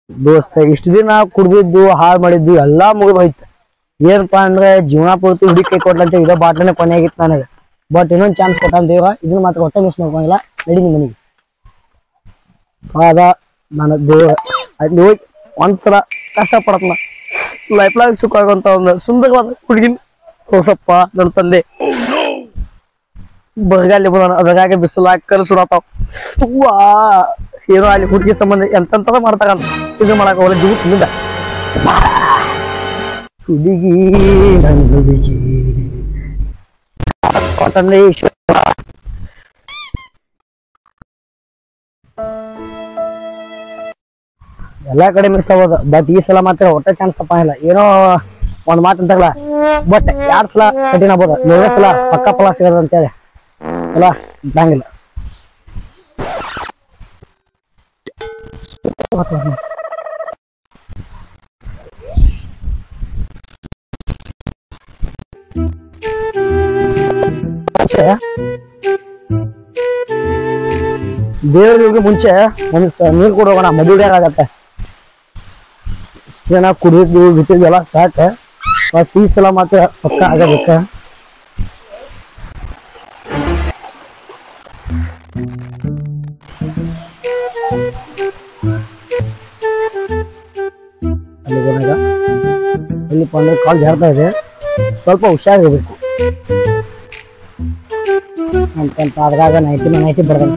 ದೋಸ್ತ ಇಷ್ಟು ದಿನ ಕುಡ್ದಿದ್ದು ಹಾಳು ಮಾಡಿದ್ದು ಎಲ್ಲಾ ಮುಗಿದು ಹೋಯ್ತು ಏನಪ್ಪಾ ಅಂದ್ರೆ ಜೀವನ ಪೂರ್ತಿ ಹುಡುಕಿ ಕೈ ಕೊಡ್ಲಂತ ಇರೋ ಬಾಟ್ಲನೇ ಕೊನೆ ಆಗಿತ್ತು ನನಗೆ ಬಟ್ ಇನ್ನೊಂದ್ ಚಾನ್ಸ್ ಕೊಟ್ಟಾನ ದೇವ ಇದನ್ನ ಮಾತ್ರ ಒಟ್ಟೆ ಮಿಸ್ ಮಾಡ್ಕೊಂಗಿಲ್ಲ ನಡಿ ನಿಮ್ಮ ಮನೆಗೆ ಅದ ನನ್ನ ದೇವ ಅಲ್ಲಿ ಹೋಗಿ ಒಂದ್ಸಲ ಕಷ್ಟ ಪಡತ್ನ ಲೈಫ್ ಲಾಂಗ್ ಸುಖ ಆಗುವಂತ ಒಂದು ಸುಂದರವಾದ ಹುಡುಗಿನ ಹೊಸಪ್ಪ ನನ್ನ ತಂದೆ ಬರಗಾಲಿ ಬರೋಣ ಅದ್ರಾಗ ಬಿಸಿಲು ಹಾಕಿ ಸುಡತಾವ್ ವಾ ಏನೋ ಅಲ್ಲಿ ಹುಡುಗಿ ಸಂಬಂಧ ಎಂತೆಂತದ ಮಾಡ್ತಾರಂತ ಇದು ಮಾಡಕ್ ಹೋಗಲ್ಲ ಜೀವ ತಿಂದ ಹುಡುಗಿ ನನ್ನ ಹುಡುಗಿ ತಂದೆ ಈಶ್ವರ ಎಲ್ಲಾ ಕಡೆ ಮಿಸ್ ಆಗೋದು ಬಟ್ ಈ ಸಲ ಮಾತ್ರ ಒಟ್ಟ ಚಾನ್ಸ್ ತಪ್ಪ ಇಲ್ಲ ಏನೋ ಒಂದ್ ಮಾತು ಅಂತಲ್ಲ ಬಟ್ ಎರಡ್ ಸಲ ಕಠಿಣ ಆಗ್ಬೋದು ಮೂರನೇ ಸಲ ಪಕ್ಕ ಫಲ ಸಿಗೋದು ಅಂತೇಳಿ ಅಲ್ಲ ಇದ್ದಂಗಿಲ್ಲ ಮುಂಚೆ ದೇವ್ರಿಗೆ ಮುಂಚೆ ಒಂದ್ ಸ- ನೀರ್ ಕೂಡ ಹೋಗೋಣ ಮದುವೆ ಆಗತ್ತೆ ಇಷ್ಟ್ ಜನ ಕುಡಿದಿದ್ದು ಬಿಟ್ಟಿದ್ದೆಲ್ಲ ಸಾಕ ಫಸ್ಟ್ ಈ ಸಲ ಮಾತ್ರ ಪಕ್ಕ ಆಗಬೇಕ ಅಲ್ಲಿ ಬಂದಾಗ ಇಲ್ಲಿಪ್ಪ ಅಂದ್ರೆ ಕಾಲ್ ಜಾರ್ತಾ ಇದೆ ಸ್ವಲ್ಪ ಹುಷಾರಿರ್ಬೇಕು ಅಂತಂತ ಅದ್ರಾಗ ನೈಟಿ ನೈಟಿ ಬರ್ದಾನೆ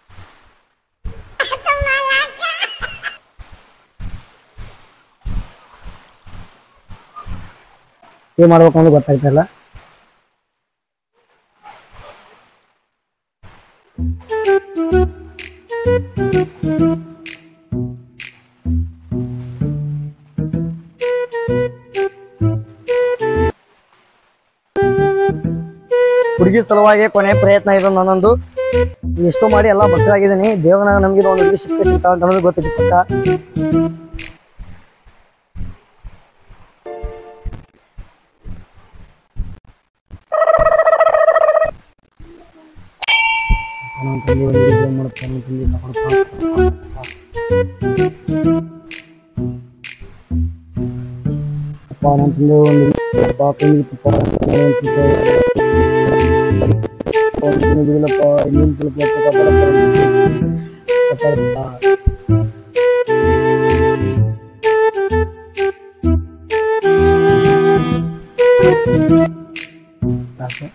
ಏನ್ ಮಾಡ್ಬೇಕು ಅನ್ನೋದು ಗೊತ್ತಾಗ್ತಾ ಇಲ್ಲ ಹುಡುಗಿ ಸಲುವಾಗಿ ಕೊನೆ ಪ್ರಯತ್ನ ಇದು ನನ್ನೊಂದು ಎಷ್ಟೋ ಮಾಡಿ ಎಲ್ಲ ಭಕ್ತರಾಗಿದ್ದೀನಿ ದೇವನ ನಮ್ಗೆ ಒಂದು ಹುಡುಗಿ ಸಿಕ್ಕ ಸಿಗ್ತಾವ ಅಂತ ಅನ್ನೋದು ಗೊತ್ತಿತ್ತು ಪಕ್ಕ ನನ್ನ ತಂದೆ ಒಂದು ಹುಡುಗಿ ಏನ್ ಮಾಡುತ್ತೆ, ನನ್ನ ತಂದೆ ಏನ್ ಮಾಡುತ್ತೆ? ಅಪ್ಪ ನನ್ನ ತಂದೆ ಒಂದು ಅಪ್ಪ ತಂಗಿತ್ತಪ್ಪ ಇಲ್ಲಪ್ಪ ಇನ್ನೇನು ತಿಳ್ಕೊಳಪ್ಪ ಸಾಕು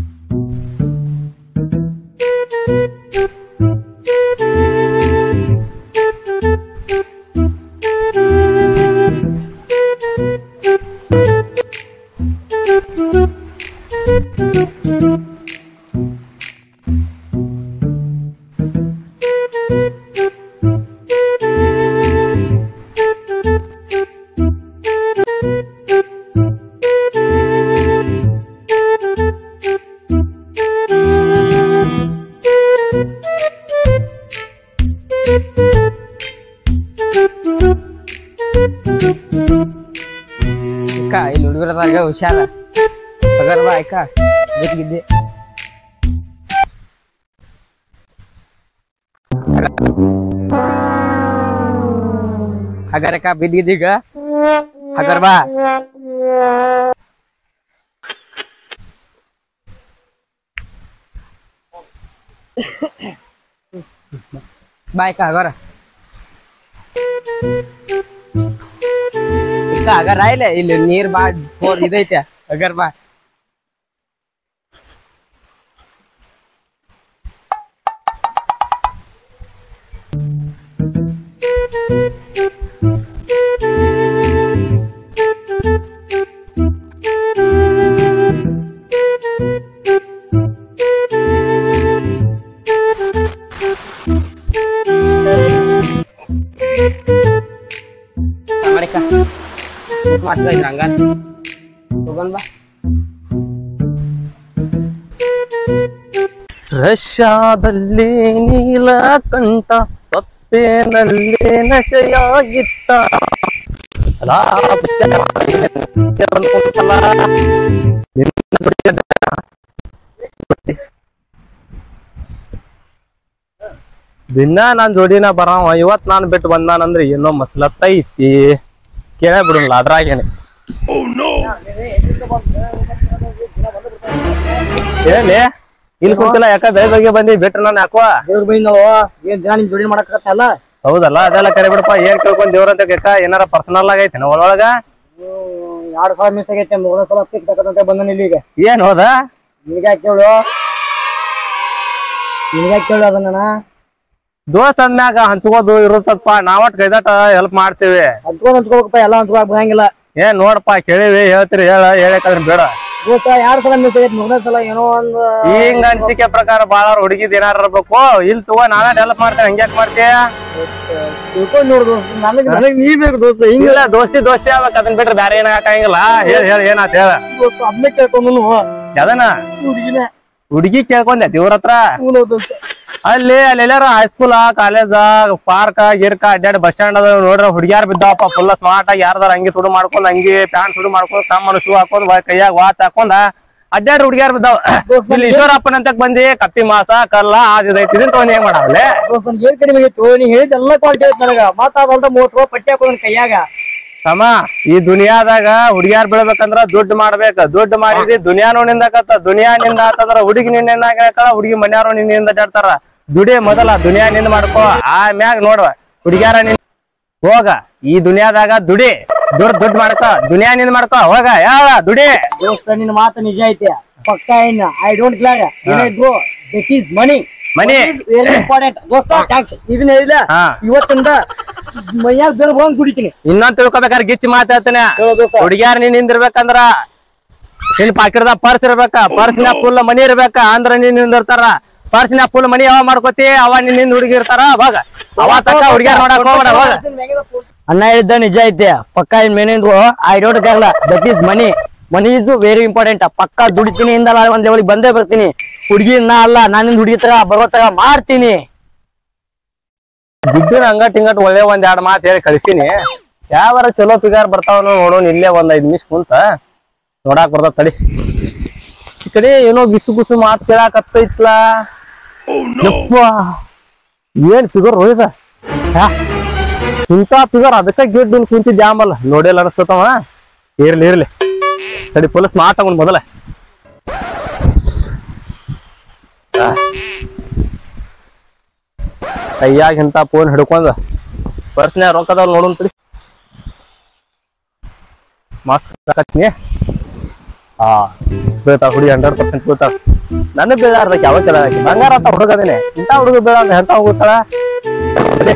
ಅಕ್ಕ ಇಲ್ಲಿ ಹುಡುಗರದಾಗ ಹುಷಾರ ಪಗರ್ವ ಅಕ್ಕ ಬಿದ್ದಿದ್ದೆ ಹಗರಕ್ಕ ಬಿದ್ದಿದ್ದೀಗ ಹಗರ್ ಬಾ ಬಾಯ್ ಅಕ್ಕ ಹಗರ ಇಕ್ಕ ಅಗರ್ ಆಯ್ಲೆ ಇಲ್ಲಿ ನೀರ್ ಬಾ ಬೋರ್ ಇದೈತೆ ಅಗರ್ ಬಾ ಮಾಡಿಕ ಮಾಡ್ತಾ ಇದ್ರ ಹಂಗ ಹೋಗೋಣ ಬಾ ರಷ್ಯಾದಲ್ಲಿ ನೀಲಕಂಠ ಸಪ್ಪೆನಲ್ಲಿ ನಶೆಯಾಗಿತ್ತ ಅಲಾ ಬುದ್ಧ ಬಂದ್ಕೊಂತಲ್ಲ. ನಿನ್ನ ಬಿಡಿಯದ. ದಿನ ನಾನ್ ಜೋಡಿನ ಬರಾವ ಇವತ್ ನಾನ್ ಬಿಟ್ಟು ಬಂದಾನಂದ್ರೆ ಏನೋ ಮಸ್ಲತ್ತ ಐತಿ ಕೇಳೇ ಬಿಡಲ್ಲ ಅದ್ರಾಗೇನೆ ಏನೇ ಇಲ್ಲಿ ಕುಂತಿಲ್ಲ ಯಾಕ ಬೆಳೆ ಬಗ್ಗೆ ಬಂದಿ ಬಿಟ್ರೆ ನಾನು ಯಾಕೋ ದೇವ್ರ ಬೈಂದವ ಏನ್ ದಿನ ನಿಮ್ ಜೋಡಿ ಮಾಡಕತ್ತಲ್ಲ ಹೌದಲ್ಲ ಅದೆಲ್ಲ ಕರೆ ಬಿಡಪ್ಪ ಏನ್ ಕೇಳ್ಕೊಂಡ್ ದೇವ್ರಂತ ಕೇಕ ಏನಾರ ಪರ್ಸನಲ್ ಆಗೈತೆ ಒಳೊಳಗ ಎರಡ್ ಸಾವಿರ ಮಿಸ್ ಆಗೈತೆ ಮೂರನೇ ಸಲ ಫಿಕ್ಸ್ ಆಗತ್ತಂತೆ ಬಂದನ ಇಲ್ಲಿಗೆ ಏನ್ ಹೋದ ನಿನ್ಗೆ ಕೇಳು ನಿನ್ಗೆ ಕೇಳು ಅದನ್ನ ದೋಸ್ತ್ ಅಂದ್ಮ್ಯಾಗ ಹಂಚ್ಕೋದು ಇರುತ್ತಪ್ಪ ನಾವಟ್ ಕೈದಾಟ ಹೆಲ್ಪ್ ಮಾಡ್ತೀವಿ ಹಂಚ್ಕೊಂಡ್ ಹಂಚ್ಕೋಬೇಕಪ್ಪ ಎಲ್ಲ ಹಂಚ್ಕೊಳಕ್ ಬರಂಗಿಲ್ಲ ಏನ್ ನೋಡಪ್ಪ ಕೇಳಿವಿ ಹೇಳ್ತೀರಿ ಹೇಳ ಹೇಳಕ್ಕಾದ್ರೆ ಬೇಡ ದೋಸ್ತ ಎರಡ್ ಸಲ ಮಿಸ್ ಆಗೈತೆ ಮೂರನೇ ಸಲ ಏನೋ ಒಂದ್ ಹಿಂಗ ಅನ್ಸಿಕೆ ಪ್ರಕಾರ ಬಾಳ ಹುಡುಗಿದ್ ಏನಾರ ಇರ್ಬೇಕು ಇಲ್ಲಿ ತಗೋ ನಾನೇ ಡೆವಲಪ್ ಮಾಡ್ತೇನೆ ಹಂಗ್ಯಾಕ್ ಮಾಡ್ತೀಯ ತಿಳ್ಕೊಂಡ್ ನೋಡು ದೋಸ್ತ ನನಗ್ ನನಗ್ ನೀ ಬೇಕು ದೋಸ್ತ ಹಿಂಗ ಹಿಂಗಿಲ್ಲ ದೋಸ್ತಿ ದೋಸ್ತಿ ಆಗ್ಬೇಕು ಅದನ್ ಬಿಟ್ರೆ ಬೇರೆ ಏನ ಹಾಕಂಗಿಲ್ಲ ಹೇಳ ಹೇಳ ಏನಾತ್ ಹೇಳ ದೋಸ್ತ ಅದನ್ನೇ ಕೇಳ್ಕೊಂಡು ಯಾವ್ದನ ಹುಡುಗಿನ ಹುಡುಗಿ ಕೇಳ್ಕೊಂಡೆ ದೇವ್ರ ಹತ್ರ ದೋಸ್ತ ಅಲ್ಲಿ ಅಲ್ಲಿ ಎಲ್ಲಾರ ಹೈಸ್ಕೂಲ ಕಾಲೇಜ ಪಾರ್ಕ್ ಗಿರ್ಕ ಅಡ್ಡಾಡಿ ಬಸ್ ಸ್ಟ್ಯಾಂಡ್ ಅದ ನೋಡ್ರ ಹುಡುಗಿಯಾರ್ ಬಿದ್ದಾವಪ್ಪ ಫುಲ್ ಸ್ಮಾರ್ಟ್ ಆಗಿ ಯಾರ್ದಾರ ಅಂಗಿ ಸುಡು ಮಾಡ್ಕೊಂಡ್ ಅಂಗಿ ಪ್ಯಾಂಟ್ ಸುಡು ಮಾಡ್ಕೊಂಡ್ ಕಮ್ಮನ ಶೂ ಹಾಕೊಂಡ್ ವ- ಕೈಯಾಗ ವಾಚ್ ಹಾಕೊಂಡ ಅಡ್ಡಾಡಿ ಹುಡುಗಿಯಾರ್ ಬಿದ್ದಾವ ಇಲ್ಲಿ ಈಶ್ವರಪ್ಪನ ಅಂತಕ್ ಬಂದಿ ಕತ್ತಿ ಮಾಸ ಕಲ್ಲ ಆದಿದೈತಿ ಇದನ್ ತಗೊಂಡ್ ಏನ್ ಮಾಡಾವಲೆ ದೋಸ್ತ ನನ್ಗ್ ಏನ್ ಕಡಿಮೆ ಆಗಿತ್ತು ನೀ ಹೇಳಿದ ಎಲ್ಲ ಕ್ವಾಲಿಟಿ ಐತೆ ನನಗ ಮಾತಾಡಲ್ದ ಮೂವತ್ತು ರೂಪಾಯಿ ಪಟ್ಟಿ ಹಾಕೋದ್ ಕೈಯಾಗ ಸಮ ಈ ದುನಿಯಾದಾಗ ಹುಡುಗಿಯಾರ್ ಬೆಳ್ಬೇಕಂದ್ರ ದುಡ್ಡು ಮಾಡ್ಬೇಕ ದುಡ್ಡು ಮಾಡಿದಿ ದುನಿಯಾನು ನಿಂದಾಕತ್ತ ದುನಿಯಾ ನಿಂದ ಆತಂದ್ರ ಹುಡುಗಿ ನಿನ್ನ ಹುಡುಗಿ ಮನ್ಯಾರು ನಿನ್ನಿಂದ ಅಡ್ಡಾಡ್ತಾರ ದುಡಿ ಮೊದಲ ದುನಿಯಾ ನಿಂದ ಮಾಡ್ಕೋ ಆಮ್ಯಾಗ ನೋಡುವ ಹುಡುಗ್ಯಾರ ನಿನ್ ಹೋಗ ಈ ದುನಿಯಾದಾಗ ದುಡಿ ದುಡ್ಡು ದುಡ್ಡು ಮಾಡ್ಕೋ ದುನಿಯಾ ನಿಂದ ಮಾಡ್ಕೋ ಹೋಗ ಯಾವ ದುಡಿ ದೋಸ್ತ ನಿನ್ನ ಮಾತು ನಿಜ ಐತೆ ಪಕ್ಕ ಏನ ಐ ಡೋಂಟ್ ಕ್ಲಾರ್ ಏನಿದ್ರು this is money money very important ದೋಸ್ತ ಥ್ಯಾಂಕ್ಸ್ ಇದನ್ನ ಹೇಳಿಲ್ಲ ಹಾ ಇವತ್ತಿಂದ ಮೈಯಾಗ ಬೆಳಗ್ಗೆ ಹೋಗಿ ಕುಡಿತೀನಿ ಇನ್ನೊಂದ್ ತಿಳ್ಕೊಬೇಕಾದ್ರೆ ಗಿಚ್ಚಿ ಮಾತಾಡ್ತೇನೆ ಹೇಳೋ ದೋಸ್ತ ಹುಡುಗ್ಯಾರ ನೀನ್ ನಿಂದಿರ್ಬೇಕಂದ್ರ ನಿನ್ ಪಾಕಿಟ್ದಾಗ ಪರ್ಸ್ ಇರ್ಬೇಕ ಪರ್ಸ್ನ್ಯಾಗ ಫುಲ್ ಮನಿ ಇರ್ಬೇಕ ಅಂದ್ರ ನೀನ್ ನಿಂದಿರ್ತಾರ ಪರ್ಸ್ನ್ಯಾಗ ಫುಲ್ ಮನಿ ಯಾವ ಮಾಡ್ಕೋತಿ ಅವ ನಿನ್ನಿಂದ ಹುಡುಗಿ ಇರ್ತಾರ ಹೋಗ ಅವ ತಕ್ಕ ಹುಡುಗ್ಯಾರ ನೋಡಕ್ ಹೋಗ್ಬೇಡ ಹೋಗ ಅಣ್ಣ ಹೇಳಿದ್ದ ನಿಜ ಐತೆ ಪಕ್ಕ ಇನ್ ಮೇನಿಂದು I don't care that is money money is very important ಪಕ್ಕ ದುಡಿತೀನಿ ಇಂದಲ್ಲ ಒಂದ್ ಲೆವೆಲ್ ಬಂದೇ ಬರ್ತೀನಿ ಹುಡುಗಿ ನಾ ಅಲ್ಲ ನಾನಿಂದ ಹುಡುಗಿ ತರ ಬರೋ ತರ ಮಾಡ್ತೀನಿ ದುಡ್ಡಿನ ಅಂಗಟ್ ಇಂಗಟ್ ಒಳ್ಳೆ ಒಂದ್ ಎರಡ್ ಮಾತ್ ಹೇಳಿ ಕಳ್ಸಿನಿ ಯಾವಾರ ಚಲೋ ಪಿಗಾರ್ ಬರ್ತಾವ ನೋಡೋಣ ಇಲ್ಲೇ ಒಂದ್ ಐದ್ ನಿಮಿಷ ಕುಂತ ನೋಡಾಕ್ ಬರ್ತದ ತಡಿ ಈ ಕಡೆ ಏನೋ ಗುಸು ಗುಸು ಮಾತ್ ಕೇಳಾಕತ್ತೈತ್ಲ ಯಪ್ಪ ಏನ್ ಫಿಗರ್ ಹೋಯ್ದ ಹಾ ಇಂತ ಫಿಗರ್ ಅದಕ್ಕ ಗೆದ್ದು ಕುಂತಿದ್ದೆ ಆಮಲ್ಲ ನೋಡಿಲ್ಲ ಅನಸ್ತತವ ಇರ್ಲಿ ಇರ್ಲಿ ತಡಿ ಫುಲ್ ಸ್ಮಾರ್ಟ್ ಅವನ್ ಮೊದಲ ಆ. ಕೈಯಾಗ ಇಂತ ಫೋನ್ ಹಿಡ್ಕೊಂಡ ಪರ್ಸ್ನ್ಯಾಗ ರೊಕ್ಕದವ್ ನೋಡೋನ್ ತಡಿ ಮಸ್ತ್ ಹಾಕತ್ನಿ ಹಾ ಬೀಳ್ತಾವ ಹುಡುಗಿ ಹಂಡ್ರೆಡ್ ಪರ್ಸೆಂಟ್ ಬೀಳ್ತಾವ ನನಗ್ ಬೀಳಾರ್ದಕ್ಕೆ ಯಾವ ಕೆಲ ಬಂಗಾರ ಅಂತ ಹುಡುಗದೇನೆ ಇಂತ ಹುಡುಗ ಬೀಳ ಅಂತ ಹೇಳ್ತಾ ಹೋಗುತ್ತಾಳ ಅದೇ.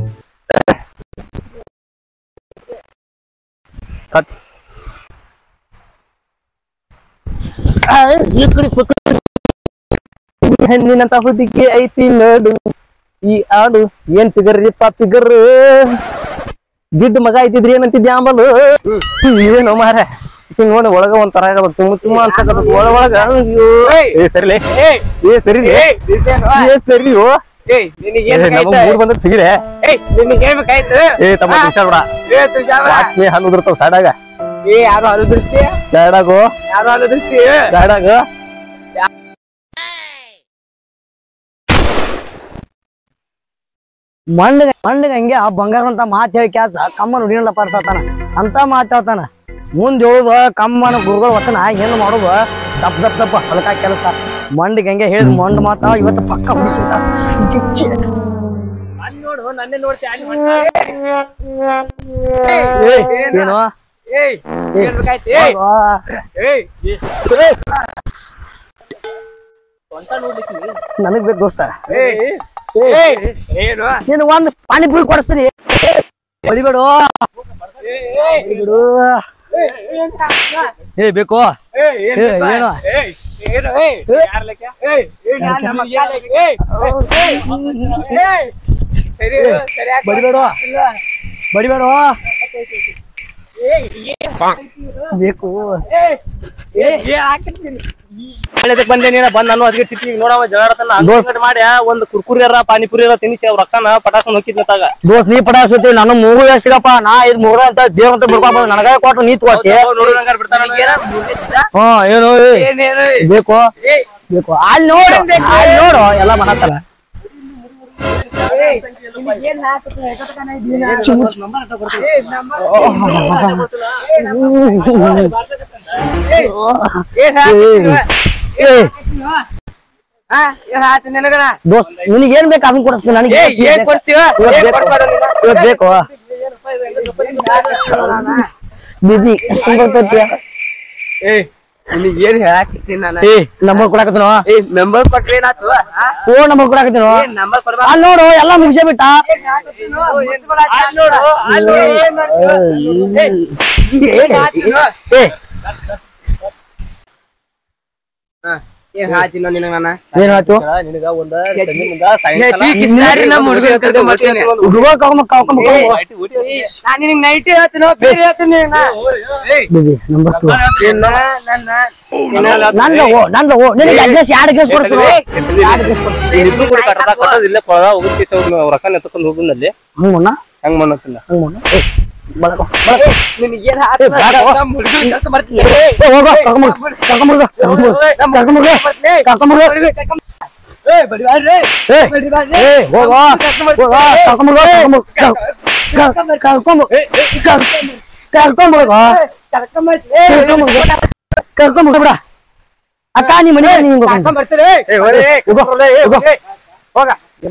ಕತ್. ಆ, ಈ ಕಡೆ ಪಕ್ಕ- ಈ ಹೆಣ್ಣಿನಂತ ಹುಡುಗಿ ಐತಿ ನೋಡು ಈ ಆಡು ಏನ್ ಫಿಗರ್ರಿಪ್ಪ ಫಿಗರ್ ಗಿಡ್ಡ ಮಗ ಐತಿದ್ರಿ ಏನಂತಿದ್ಯ ಆಂಬಲು ಏನು ಮಾರ ಈಕಿ ನೋಡಿ ಒಳಗ ಒಂಥರ ಆಗದ ತುಂಬ ತುಂಬ ಅನ್ಸಕತ್ತ ಒಳ ಒಳಗ ಅಯ್ಯೋ. ಏ ಸರಿಲೆ ಏ ಸರಿ ಏ ಸರಿ ಓ ಏಯ್ ನಿನಗೆ ಏ, ಏನ್ ನಮಗ್ ಮೂರ್ ಬಂದ್ರೆ ಸಿಗಿರೆ ಏಯ್ ನಿನಗೆ ಏನ್ ಬೇಕಾಯ್ತು ಏ ತಮ್ಮ ತಿನ್ಸಾಡ್ ಬಿಡ ಏ ತುಜಾವ ವಾಕ್ನೆ ಹಲ್ಲು ಉದುರ್ತಾವ ಸೈಡಾಗ ಏ ಯಾರು ಅಲುದಿರ್ತಿ ಸೈಡಾಗು ಯಾರು ಅಲುದಿರ್ತಿ ಸೈಡಾಗ ಮಂಡಗ ಮಂಡಗ ಹಂಗೆ ಆ ಬಂಗಾರ ಅಂತ ಮಾತು ಹೇಳಿ ಕ್ಯಾಸ ಕಮ್ಮನ ಹುಡುಗಿನ ಪರ್ಸತಾನ ಅಂತ ಮಾತಾಡ್ತಾನ ಮುಂದ್ ಹೇಳುದು ಕಮ್ಮನ ಗುರುಗಳು ವಚನ ಏನು ಮಾಡುದು ದಪ್ ದಪ್ ದಪ್ಪ ಹಲಕ ಕೆಲಸ ಮಂಡಿಗೆ ಹಂಗೆ ಹೇಳಿದ್ ಮಂಡ್ ಮಾತ ಇವತ್ತು ಪಕ್ಕ ಹುಡಿಸಿಟ ನೋಡು ನನ್ನೇ ನೋಡ್ತಿ ಅಲ್ಲಿ ಏನು ಏಯ್ ಏನ್ ಬೇಕಾಯ್ತು ಏಯ್ ಏಯ್ ಸ್ವಂತ ನೋಡ್ಲಿಕ್ಕೆ ನನಗ್ ಬೇಕು ದೋಸ್ತ ಏಯ್ ಏಯ್ ಏನು ನೀನು ಒಂದ್ ಪಾನಿಪುರಿ ಕೊಡಿಸ್ತೀನಿ ಹೊಡಿಬೇಡು ಏಯ್ ಬಿಡು ಏ ಬೇಕು ಏಯ್ ಏನ್ ಏ, ಬೇಕಾ? ಏನು? ಏಯ್ ಏನು ಏಯ್ ಯಾರ್ ಲೆಕ್ಕ ಏಯ್ ಏಯ್ ನಾನ್ ನಮ್ಮ ಅಕ್ಕ ಲೆಕ್ಕ. ಏಯ್ ಏಯ್ ಏಯ್ ಸರಿ ಸರಿಯಾಗಿ ಬಡಿಬೇಡ ಇಲ್ಲ. ಬಡಿಬೇಡ ಏಯ್ ಏನ್ ಬೇಕು ಏಯ್ ಏಯ್ ಏನ್ ಹಾಕಿರ್ತೀನಿ ಹೇಳದಕ್ ಬಂದೆ ನೀನ ಬಂದ್ ನಾನು ಅದಕ್ಕೆ ತಿತ್ತಿ ನೋಡವ ಜಗಳಾಡತನ ಅಂಗಡಿ ಮಾಡಿ ಒಂದ್ ಕುರ್ಕುರಿಯರ ಪಾನಿಪುರಿಯರ ತಿನ್ನಿಸಿ ಅವ್ರ ರೊಕ್ಕನ ಪಟಾಸನ್ ಹೋಗಿದ್ನತಾಗ ದೋಸ್ತ್ ನೀ ಪಡಾಸುತ್ತಿ ನಾನು ಮೂಗು ಎಷ್ಟಿಗಪ್ಪ ನಾ ಇದ್ ಮೂರ ಅಂತ ದೇವ್ ಅಂತ ಬಿಡ್ಕೊಬೋದು ನನಗ ಕೊಟ್ಟು ನೀ ತಗೋತಿ ನೋಡಿದಂಗಾರ ಬಿಡ್ತಾನ ಹಾ ಏನು ಏ, ಏನೇನು ಬೇಕು ಏಯ್ ಬೇಕು ಅಲ್ಲಿ ನೋಡು ಅಲ್ಲಿ ನೋಡು ಎಲ್ಲ ಮಾಡತ್ತಲ್ಲ ಏನ್ ಹಾಕ್ತ ಏಕತಕನ ಇದೀನ ಏ ನಂಬರ್ ಏನ್ ಹಾಕ್ತಿವ ಏ ಹಾ ಏನ್ ಹಾಕ್ತಿ ನಿನಗನ ದೋಸ್ತ್ ನಿನಗೆ ಏನ್ ಬೇಕು ಅದನ್ನ ಕೊಡಿಸ್ತೀನಿ ನನಗೆ ಏ ಏನ್ ಕೊಡ್ತೀವ ಇವತ್ತು ಏನ್ ಬೇಕು. ಕೊಡ್ಬಾರ ನೀನು? ಇವತ್ತು ಬೇಕು ಬಿಬಿ ಬರ್ತೈತಿ ಏ ನಿನಗ್ ಏನ್ ಹೇಳಾಕತ್ತೀನಿ ನಾನು ಏ ನಂಬರ್ ಕೊಡಕತ್ತೀನೋ ಏ ನಂಬರ್ ಕೊಟ್ರೆ ಏನಾತು ಆ? ಫೋನ್ ನಂಬರ್ ಕೊಡಕತ್ತೀನೋ ಏ ನಂಬರ್ ಕೊಡ್ಬಾ ಅಲ್ಲಿ ನೋಡು ಎಲ್ಲ ಮುಗಿಸೇ ಬಿಟ್ಟ ಅಲ್ಲಿ ನೋಡು ಅಲ್ಲಿ ಏನ್ ಮಾಡ್ತೀವ? ಏನ್ ಹಾಕ್ತೀವ? ಏ ಹಾ, ಏನ್ ಹಾಕ್ತೀನೋ ನಿನಗ್ ನಾನು? ಏನ್ ಆಯ್ತು ನಿನಗ ಒಂದ ಏ, ತಲೆ ಮುಂದ ಏ, ಸಾಯಂಕಾಲ ಚೀ ಕಿಸ್ನಾರಿ ನಮ್ಮ ಹುಡುಗನ್ ಕರ್ಕೊಂಡ್ ಬರ್ತೀನಿ. ಹುಡುಗ ಕರ್ಕೊಂಡ್ ಕರ್ಕೊಂಡ್ ಏ, ಕರ್ಕೊಂಡ್ ನಾನ್ ನಿನಗ್ ನೈಟ್ ಹೇಳ್ತೀನೋ ಬೇರೆ ಹೇಳ್ತೀನಿ ನಾ. ಏಯ್, ಬಿಬಿ ನಂಬರ್ ಟು ಏನ ನನ್ನ ನಂದ ಓ ನಂದ ಓ ನಿನಗೆ ಅಡ್ರೆಸ್ ಎರಡು ಕೇಸ್ ಕೊಡ್ತೀನಿ ಇಬ್ರು ಕೂಡ ಕಟ್ಟದ ಕಟ್ಟದ ಇಲ್ಲೇ ಕೊಳ ಹೋಗಿ ರೊಕ್ಕ ಎತ್ಕೊಂಡು ಹೋಗುನಲ್ಲಿ ಹಂಗಣ್ಣ ಹಂಗ ಮಾಡತ್ತಿಲ್ಲ ಹಂಗಣ್ಣ ಏ ಬಳಕೋ ಬಳಕೋ ನಿನಗ್ ಏನ್ ಹಾಕ್ತೀನೋ ಏ, ಬೇಡ, ಓ. ನಮ್ಮ ಹುಡುಗನ್ ಕರ್ಕೊಂಡ್ ಬರ್ತೀನಿ. ಏ ಹೋಗೋ ಕರ್ಕೊಂಡ್ ಕರ್ಕೊಂಡ್ ಕರ್ಕೊಂಡ್ ಕರ್ಕೊಂಡ್ ಏ, ಬಡಿಬ್ಯಾಡ್ರಿ. ಏ ಬಡಿಬ್ಯಾಡ್ರಿ. ಏ ಹೋಗೋ ಹೋಗೋ ಕರ್ಕೊಂಡ್ ಕರ್ಕೊಂಡ್ ಕರ್ಕೊಂಡ್ ಕರ್ಕೊಂಡ್ ಹೋಗೋ ಕರ್ಕೊಂಡ್ ಬರ್ತೀನಿ. ಏ, ಕರ್ಕೊಂಡ್ ಬಿಡ ಅಕ್ಕ ನಿಮ್ಮ ಮನೆ ನಿಂಗೆ ಕರ್ಕೊಂಡ್ ಬರ್ತೀನಿ. ಏ ಹೋರಿ ಹೋಗ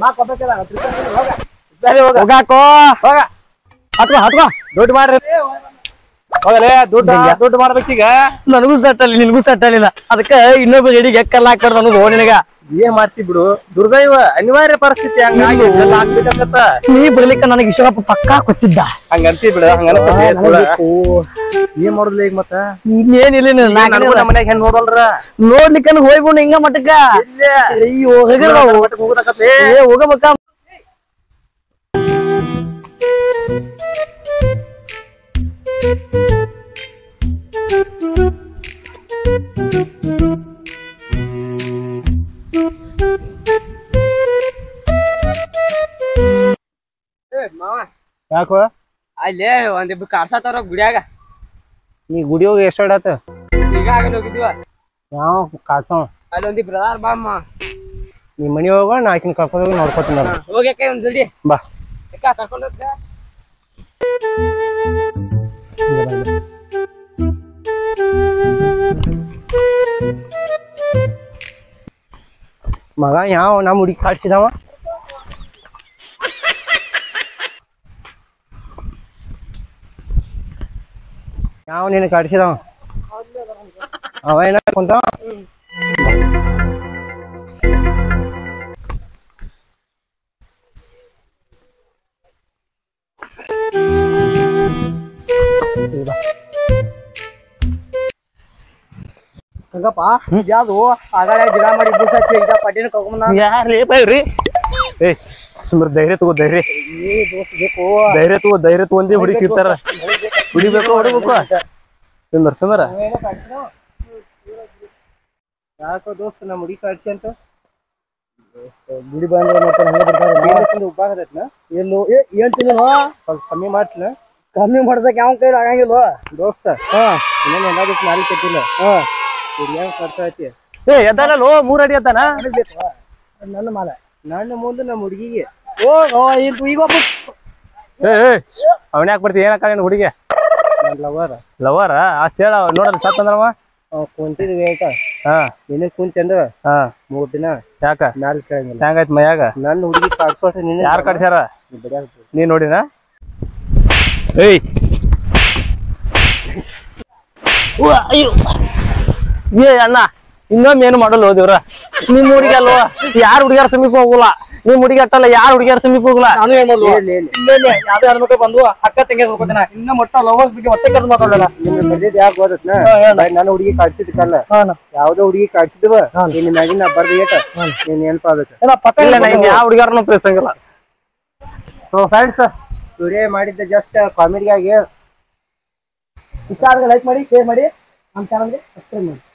ಹೋಗಾಕೋ ಹೋಗ ಹತ್ಕೋ ಹತ್ಕೋ ದುಡ್ಡು ಮಾಡ್ರಿ ಹೋಗಲೇ ದುಡ್ಡು ದುಡ್ಡು ಮಾಡ್ಬೇಕೀಗ ನನಗೂ ಸಟ್ಟಲ್ಲಿ ನಿನಗೂ ಸಟ್ಟಲಿಲ್ಲ ಅದಕ್ಕೆ ಇನ್ನೊಬ್ಬ ರೆಡಿಗೆ ಎಕ್ಕಲ್ಲ ಹಾಕ್ಬಾರ್ದು ಅನ್ನೋದು ಓ ನಿನಗ ಏನ್ ಮಾಡ್ತಿ ಬಿಡು ದುರ್ದೈವ ಅನಿವಾರ್ಯ ಪರಿಸ್ಥಿತಿ ಹಂಗಾಗಿ ಇದೆಲ್ಲ ಆಗ್ಬೇಕಂತ ನೀ ಬರ್ಲಿಕ್ಕ ನನಗೆ ಈಶ್ವರಪ್ಪ ಪಕ್ಕಾ ಕೊಟ್ಟಿದ್ದ ಹಂಗ ಅಂತಿ ಬಿಡು ಹಂಗ ಏನ್ ಮಾಡುದ್ಲ ಈಗ ಮತ್ತ ಇನ್ನೇನಿಲ್ಲ ನೀನು ನಾಲ್ಕನೇ ನನಗೂ ನಮ್ಮ ಮನ್ಯಾಗ ಹೆಣ್ ನೋಡಲ್ರ ನೋಡ್ಲಿಕ್ಕ ಹೋಗ್ಬಿಡು ಹಿಂಗ ಮಟ್ಟಕ್ಕ ಅಯ್ಯೋ ಹೋಗಿಲ್ಲ ನಾವು. ಏ ಹೋಗಬೇಕ ಏ, ಮಾವ, ಯಾಕೋ ಅಲ್ಲೇ ಒಂದಿಬ್ರು ಕಾರ್ಸಾತಾರ ಗುಡಿಯಾಗ ನೀ ಗುಡಿ ಹೋಗಿ ಎಷ್ಟು ಆಡಾತ ಈಗ ಆಗಲ್ಲ ಹೋಗಿದ್ವ ಯಾವ ಕಾಡ್ಸವ ಅಲ್ಲಿ ಒಂದಿಬ್ರು ಅದಾರ ಬಾ ಅಮ್ಮ ನೀ ಮನಿ ಹೋಗ ನಾ ಆಕಿನ ಕರ್ಕೊಂಡು ಹೋಗಿ ನೋಡ್ಕೊತೀನಿ ನಾನು ಹೋಗ್ಯಾಕ ಒಂದ್ ಜಲ್ದಿ ಬಾ ಯಾಕ ಕರ್ಕೊಂಡು ಹೋಗ್ತೀಯ? ಮಗ ಯಾವ ನಮ್ಮ ಹುಡುಗಿ ಕಾಡ್ಸಿದವ ಯಾವ ನಿನ್ನ ಕಾಡ್ಸಿದವ ಅವ ಏನ ಕುಂತ ಹಂಗಪ್ಪ ಯಾವ್ದು ಆಗಾಳೆ ಗಿಡ ಮಾಡಿ ದಿವಸ ಈಗ ಪಟ್ಟಿನ ಕರ್ಕೊಂಬಂದ ಯಾರ್ಲಿ ಬೈರಿ ಏ ಸುಮ್ರ ಧೈರ್ಯ ತಗೋ ಧೈರ್ಯ ಧೈರ್ಯ ತಗೋ ಧೈರ್ಯ ತಗೊಂಡಿ ಹುಡಿ ಸಿಗ್ತಾರ ಹುಡಿಬೇಕು ಹೊಡಿಬೇಕು ಸುಂದರ್ ಸುಂದರ ಯಾಕೋ ದೋಸ್ತ ನಮ್ಮ ಹುಡಿ ಕಾಡ್ಸಿ ಅಂತ ಗುಡಿ ಬಂದ್ರೆ ಮತ್ತೆ ಹಂಗೆ ಬರ್ತಾರೆ ಉಪಾಗದೈತ್ನ ಎಲ್ಲೋ ಏ ಏನ್ ತಿನ್ನೋ ಸ್ವಲ್ಪ ಕಮ್ಮಿ ಮಾಡ್ಸ್ಲ ಕಮ್ಮಿ ಮಾಡ್ಸಕ್ ಯಾವ ಕೈ ಆಗಂಗಿಲ್ಲ ದೋಸ್ತ ಹಾ ಇನ್ನೇನ್ ಎಲ್ಲದಕ್ಕೆ ನಾಲಿ ಕಟ್ಟಿಲ್ಲ ಹಾ ಹೆಂಗ್ ಖರ್ಚು ಐತಿ ಏ ಎದ್ದಾನಲ್ಲೋ ಮೂರ್ ಅಡಿ ಎದ್ದಾನ ನನ್ನ ಮಾಲೆ ನನ್ನ ಮುಂದೆ ನಮ್ಮ ಹುಡುಗಿಗೆ ಓ ಇದು ಈಗ ಒಬ್ಬ ಏ ಅವನ್ ಯಾಕೆ ಬರ್ತಿ ಏನಕ್ಕ ನಿನ್ನ ಹುಡುಗಿ ಲವರ್ ಲವರ್ ಅಷ್ಟ್ ಹೇಳ ನೋಡಲ್ಲ ಸತ್ ಅಂದ್ರವ ಕುಂತಿದ್ವಿ ಆಯ್ತಾ ಹಾ ನಿನ್ನ ಕುಂತಂದ್ರ ಹಾ ಮೂರ್ ದಿನ ಯಾಕ ಮ್ಯಾಲ ಕೇಳಂಗಿಲ್ಲ ಹೆಂಗಾಯ್ತು ಮೈಯಾಗ ನನ್ನ ಹುಡುಗಿ ಕಾಡ್ಕೊಟ್ರೆ ನಿನ್ನ ಯಾರ್ ಕಡ್ಸ್ಯಾರ ಬಡಿಯಾಕ ನೀ ನೋಡಿನ ಏಯ್ ಅಯ್ಯೋ ಏ ಅಣ್ಣ ಇನ್ನೊಮ್ಮೆ ಏನು ಮಾಡಲ್ಲ ದೇವ್ರ ನಿಮ್ ಹುಡುಗಿ ಅಲ್ವಾ ಯಾರ್ ಹುಡುಗಿಯಾರ ಸಮೀಪ ಹೋಗಲ್ಲ ನಿಮ್ ಹುಡುಗಿ ಅಟ್ಟಲ್ಲ ಯಾರ್ ಹುಡುಗಿಯಾರ ಸಮೀಪ ಹೋಗಲ್ಲ ನಾನು ಏನ್ ಮಾಡ್ಲು ಯಾವ್ದೇ ಹೆಣ್ಮಕ್ಳು ಬಂದು ಅಕ್ಕ ತಂಗಿ ನೋಡ್ಕೊತಾನ ಇನ್ನ ಮೊಟ್ಟ ಲವರ್ಸ್ ಬಗ್ಗೆ ಹೊಟ್ಟೆ ಕರ್ದು ಮಾತಾಡಲ್ಲ ನಿಮ್ಗೆ ಬಂದಿದ್ ಯಾಕೆ ಗೊತ್ತನ ನನ್ನ ಹುಡುಗಿ ಕಾಡ್ಸಿದ್ಕಲ್ಲ ಯಾವ್ದೋ ಹುಡುಗಿ ಕಾಡ್ಸಿದ್ವ ನಿನ್ನ ಮ್ಯಾಗಿನ ಬರ್ದು ಏಟ ನೀನ್ ನೆನಪಾಗತ್ತೆ ಇಲ್ಲ ನಾ ಇನ್ ಯಾವ ಹುಡುಗಾರನು ಪ್ರೇಸಂಗಿಲ್ಲ ಸೊ ಫ್ರೆಂಡ್ಸ್ ವಿಡಿಯೋ ಮಾಡಿದ್ದ ಜಸ್ಟ್ ಕಾಮಿಡಿಯಾಗಿ ಇಷ್ಟ ಆದ್ರೆ ಲೈಕ್ ಮಾಡಿ ಶೇರ್ ಮಾಡಿ ನಮ್ಮ ಚಾನಲ್ಗೆ ಸಬ್ಸ್ಕ್ರೈಬ್ ಮಾಡಿ